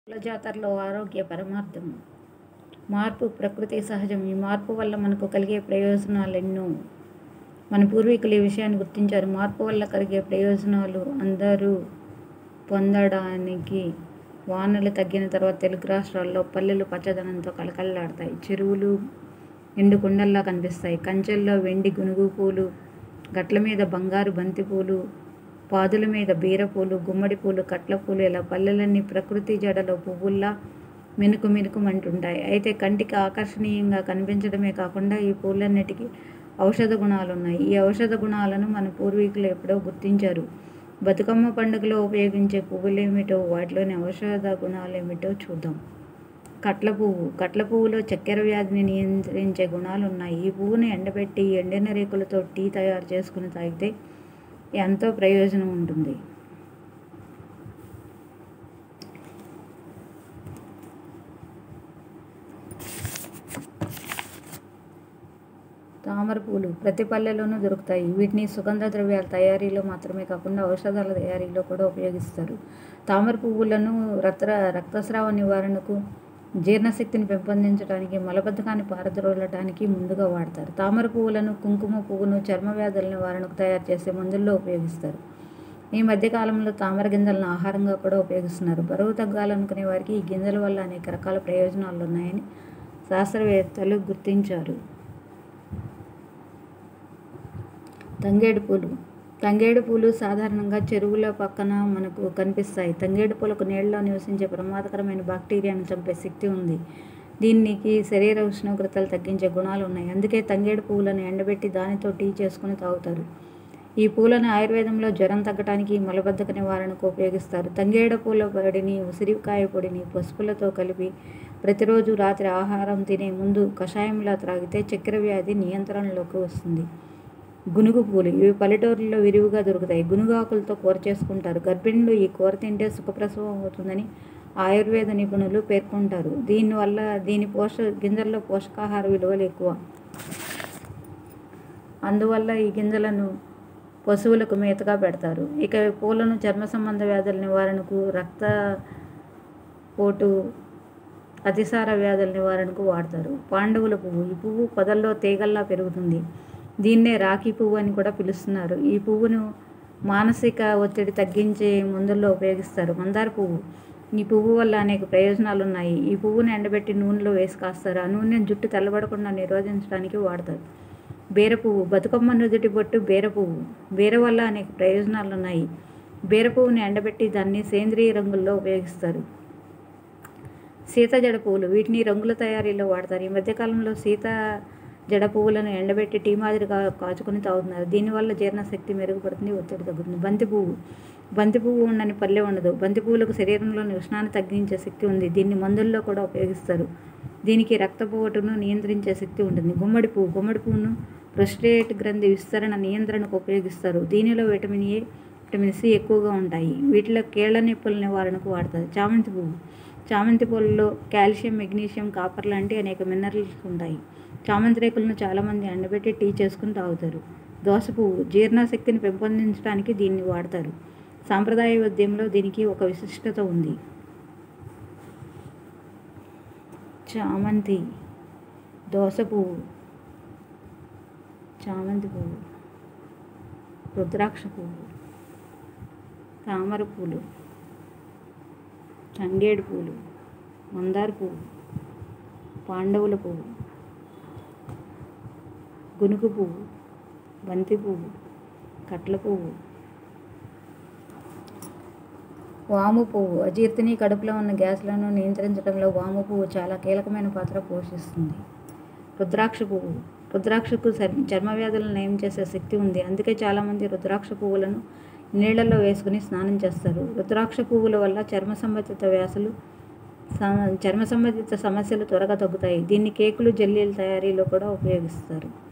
పూల జాతరలో ఆరోగ్య పరమార్థం మార్పు ప్రకృతి సహజం ఈ మార్పు వల్ల మనకు కలిగే ప్రయోజనాలు ఎన్నో మన పూర్వీకులు ఈ విషయాన్ని గుర్తించారు మార్పు వల్ల కలిగే ప్రయోజనాలు అందరూ పొందడానికి వానలు తగ్గిన తర్వాత తెలుగు రాష్ట్రాల్లో పల్లెలు పచ్చదనంతో కలకల్లాడతాయి చెరువులు ఎండు కుండల్లా కనిపిస్తాయి కంచెల్లో వెండి గునుగు పూలు గట్ల మీద బంగారు బంతి పూలు పాదుల మీద బీరపూలు గుమ్మడి పూలు కట్ల పూలు ఇలా పల్లెలన్నీ ప్రకృతి జడలో పువ్వుల్లా మినుకు మినుకుమంటుంటాయి అయితే కంటికి ఆకర్షణీయంగా కనిపించడమే కాకుండా ఈ పూలన్నిటికీ ఔషధ గుణాలు ఉన్నాయి ఈ ఔషధ గుణాలను మన పూర్వీకులు ఎప్పుడో గుర్తించారు బతుకమ్మ పండుగలో ఉపయోగించే పువ్వులేమిటో వాటిలోని ఔషధ గుణాలేమిటో చూద్దాం కట్ల పువ్వు కట్ల పువ్వులో చక్కెర వ్యాధిని నియంత్రించే గుణాలు ఉన్నాయి ఈ పువ్వును ఎండబెట్టి ఎండిన రేకులతో టీ తయారు చేసుకుని తాగితే ఎంతో ప్రయోజనం ఉంటుంది తామర పూలు ప్రతి పల్లెలోనూ దొరుకుతాయి వీటిని సుగంధ ద్రవ్యాల తయారీలో మాత్రమే కాకుండా ఔషధాల తయారీలో కూడా ఉపయోగిస్తారు తామర పువ్వులను రక్త రక్తస్రావ నివారణకు జీర్ణశక్తిని పెంపొందించడానికి మలబద్ధకాన్ని పారద్రోలటానికి ముందుగా వాడతారు తామర పువ్వులను కుంకుమ పువ్వును చర్మ వ్యాధుల నివారణకు తయారు చేసే మందుల్లో ఉపయోగిస్తారు ఈ మధ్యకాలంలో తామర గింజలను ఆహారంగా కూడా ఉపయోగిస్తున్నారు బరువు తగ్గాలనుకునే వారికి ఈ గింజల వల్ల అనేక రకాల ప్రయోజనాలు ఉన్నాయని శాస్త్రవేత్తలు గుర్తించారు తంగేడు పూలు తంగేడు పూలు సాధారణంగా చెరువుల పక్కన మనకు కనిపిస్తాయి తంగేడు పూలకు నీళ్ళలో నివసించే ప్రమాదకరమైన బాక్టీరియాను చంపే శక్తి ఉంది దీనికి శరీర ఉష్ణోగ్రతలు తగ్గించే గుణాలు ఉన్నాయి అందుకే తంగేడు పువ్వులను ఎండబెట్టి దానితో టీ చేసుకుని తాగుతారు ఈ పూలను ఆయుర్వేదంలో జ్వరం తగ్గడానికి మలబద్ధక నివారణకు ఉపయోగిస్తారు తంగేడు పూల పొడిని ఉసిరికాయ పొడిని పసుపులతో కలిపి ప్రతిరోజు రాత్రి ఆహారం తినే ముందు కషాయంలా త్రాగితే చక్కెర వ్యాధి నియంత్రణలోకి వస్తుంది గునుగు పూలు ఇవి పల్లెటూరుల్లో విరివిగా దొరుకుతాయి గునుగు ఆకులతో కూర చేసుకుంటారు గర్భిణులు ఈ కూర తింటే సుఖప్రసవం అవుతుందని ఆయుర్వేద నిపుణులు పేర్కొంటారు దీనివల్ల దీని పోష గింజల్లో పోషకాహార విలువలు ఎక్కువ అందువల్ల ఈ గింజలను పశువులకు మేతగా పెడతారు ఇక పూలను చర్మ సంబంధ వ్యాధుల నివారణకు రక్త పోటు అతిసార వ్యాధుల నివారణకు వాడతారు పాండవుల పువ్వు ఈ పువ్వు పొదల్లో తీగల్లా పెరుగుతుంది దీన్నే రాఖీ పువ్వు అని కూడా పిలుస్తున్నారు ఈ పువ్వును మానసిక ఒత్తిడి తగ్గించే మందుల్లో ఉపయోగిస్తారు మందార పువ్వు ఈ పువ్వు వల్ల అనేక ప్రయోజనాలు ఉన్నాయి ఈ పువ్వును ఎండబెట్టి నూనెలో వేసి కాస్తారు ఆ నూనె జుట్టు తెల్లబడకుండా నిరోధించడానికి వాడతారు బీర పువ్వు బతుకమ్మ నుదుటి బొట్టు బీర పువ్వు బీర వల్ల అనేక ప్రయోజనాలు ఉన్నాయి బీర పువ్వుని ఎండబెట్టి దాన్ని సేంద్రియ రంగుల్లో ఉపయోగిస్తారు సీత జడ పువ్వులు వీటిని రంగుల తయారీలో వాడతారు ఈ మధ్యకాలంలో సీత జడ పువ్వులను ఎండబెట్టి టీ మాదిరిగా కాచుకొని తాగుతున్నారు దీనివల్ల జీర్ణశక్తి మెరుగుపడుతుంది ఒత్తిడి తగ్గుతుంది బంతి పువ్వు బంతి పువ్వు ఉండని పల్లె ఉండదు బంతి పువ్వులకు శరీరంలోని ఉష్ణాన్ని తగ్గించే శక్తి ఉంది దీన్ని మందుల్లో కూడా ఉపయోగిస్తారు దీనికి రక్తపోటును నియంత్రించే శక్తి ఉంటుంది గుమ్మడి పువ్వు గుమ్మడి పువ్వును ప్రొస్టేట్ గ్రంథి విస్తరణ నియంత్రణకు ఉపయోగిస్తారు దీనిలో విటమిన్ ఏ విటమిన్ సి ఎక్కువగా ఉంటాయి వీటిలో కీళ్ళ నొప్పుల నివారణకు వాడతారు చామంతి పువ్వు చామంతి పూలలో కాల్షియం మెగ్నీషియం కాపర్ లాంటి అనేక మినరల్స్ ఉంటాయి చామంతి రేకులను చాలామంది ఎండబెట్టి టీ చేసుకుని తాగుతారు దోస పువ్వు జీర్ణశక్తిని పెంపొందించడానికి దీన్ని వాడతారు సాంప్రదాయ వైద్యంలో దీనికి ఒక విశిష్టత ఉంది చామంతి దోస పువ్వు చామంతి పువ్వు రుద్రాక్ష పువ్వు తామర పూలు తంగేడు పూలు మందార పువ్వు పాండవుల పువ్వు గునుగు పువ్వు బంతి పువ్వు కట్ల పువ్వు వాము పువ్వు అజీర్తిని కడుపులో ఉన్న గ్యాస్లను నియంత్రించడంలో వాము పువ్వు చాలా కీలకమైన పాత్ర పోషిస్తుంది రుద్రాక్ష పువ్వు రుద్రాక్షకు చర్మ వ్యాధులను నయం చేసే శక్తి ఉంది అందుకే చాలామంది రుద్రాక్ష పువ్వులను నీళ్లలో వేసుకుని స్నానం చేస్తారు రుద్రాక్ష పువ్వుల వల్ల చర్మ సంబంధిత వ్యాసులు చర్మ సంబంధిత సమస్యలు త్వరగా తగ్గుతాయి దీన్ని కేకులు జెల్లీల తయారీలో కూడా ఉపయోగిస్తారు